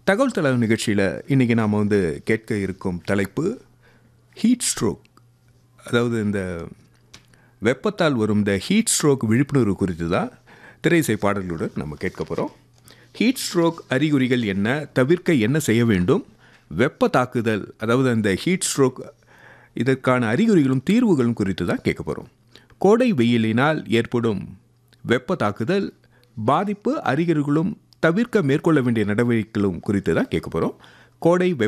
தகவல் தளம் நிகழ்ச்சியில் இன்றைக்கி நாம் வந்து கேட்க இருக்கும் தலைப்பு ஹீட் ஸ்ட்ரோக் அதாவது இந்த வெப்பத்தால் வரும் இந்த ஹீட் ஸ்ட்ரோக் விழிப்புணர்வு குறித்து தான் திரைசை பாடல்களுடன் நம்ம கேட்க போகிறோம் ஹீட் ஸ்ட்ரோக் அறிகுறிகள் என்ன தவிர்க்க என்ன செய்ய வேண்டும் வெப்ப தாக்குதல் அதாவது அந்த ஹீட் ஸ்ட்ரோக் இதற்கான அறிகுறிகளும் தீர்வுகளும் குறித்து தான் கேட்க போகிறோம் கோடை வெயிலினால் ஏற்படும் வெப்ப தாக்குதல் பாதிப்பு அறிகுறிகளும் தவிர்க்க மேற்கொள்ள வேண்டிய நடவடிக்கைகளும் குறித்து தான் கேட்க போகிறோம் கோடை வெப்ப